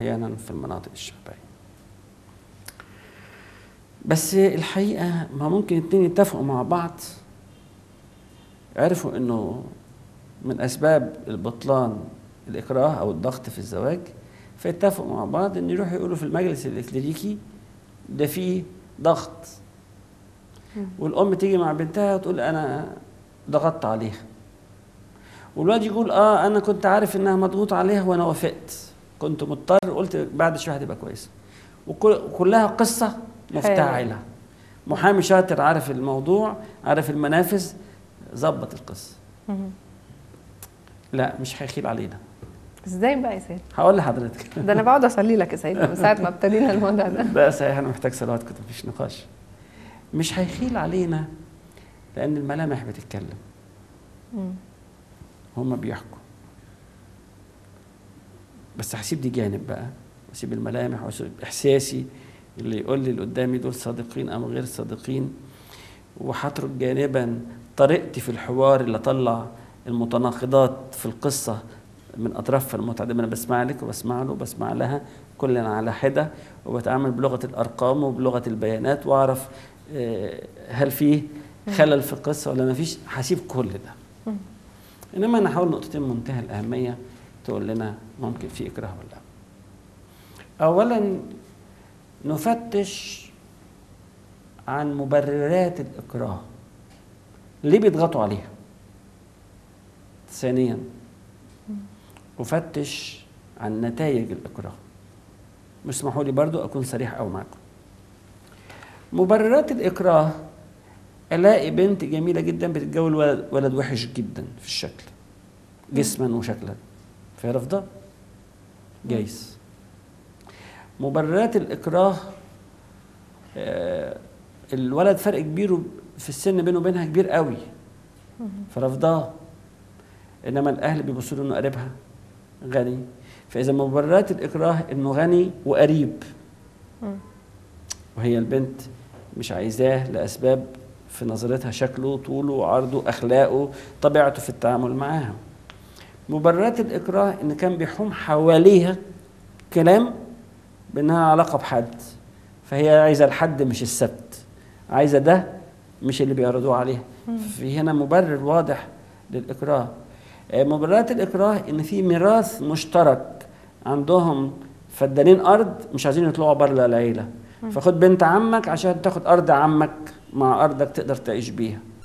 احيانا في المناطق الشعبيه بس الحقيقه ما ممكن اتنين يتفقوا مع بعض عرفوا انه من اسباب البطلان الاكراه او الضغط في الزواج فيتفقوا مع بعض ان يروحوا يقولوا في المجلس الإكليريكي ده فيه ضغط والام تيجي مع بنتها وتقول انا ضغطت عليها والواد يقول اه انا كنت عارف انها مضغوط عليها وانا وافقت كنت مضطر قلت بعد شويه هتبقى كويسه وكلها قصه مفتعله محامي شاطر عارف الموضوع عارف المنافذ ظبط القصه لا مش هيخيل علينا ازاي بقى يا سيد؟ هقول لحضرتك ده انا بقعد اصلي لك يا سيد من ساعه ما ابتدينا الموضوع ده ده صحيح انا محتاج صلوات كنت مفيش نقاش مش هيخيل علينا لان الملامح بتتكلم هما بيحكوا بس هسيب دي جانب بقى واسيب الملامح واسيب احساسي اللي يقول لي اللي قدامي دول صادقين ام غير صادقين وهترك جانبا طريقتي في الحوار اللي اطلع المتناقضات في القصه من اطرافها المتعدده انا بسمع لك وبسمع له وبسمع لها كلنا على حده وبتعامل بلغه الارقام وبلغه البيانات واعرف هل في خلل في القصه ولا ما فيش هسيب كل ده انما انا هقول نقطتين منتهى الاهميه تقول لنا ممكن في اكراه ولا لا اولا نفتش عن مبررات الاكراه ليه بيضغطوا عليها ثانيا افتش عن نتائج الاكراه مش اسمحوا لي برضو اكون صريح قوي معاكم مبررات الاكراه الاقي بنت جميله جدا بتتجوز ولد, ولد وحش جدا في الشكل جسما وشكلا فهي رافضه جايز مبررات الاكراه آه الولد فرق كبير في السن بينه وبينها كبير قوي فرافضاه انما الاهل بيبصوا له انه قريبها غني فاذا مبررات الاكراه انه غني وقريب وهي البنت مش عايزاه لاسباب في نظرتها شكله طوله عرضه اخلاقه طبيعته في التعامل معاها مبررات الاكراه ان كان بيحوم حواليها كلام بانها علاقه بحد فهي عايزه الحد مش السبت عايزه ده مش اللي بيعرضوه عليها في هنا مبرر واضح للاكراه مبررات الاكراه ان في ميراث مشترك عندهم فدانين ارض مش عايزين يطلعوا بره العيله فخد بنت عمك عشان تاخد ارض عمك مع ارضك تقدر تعيش بيها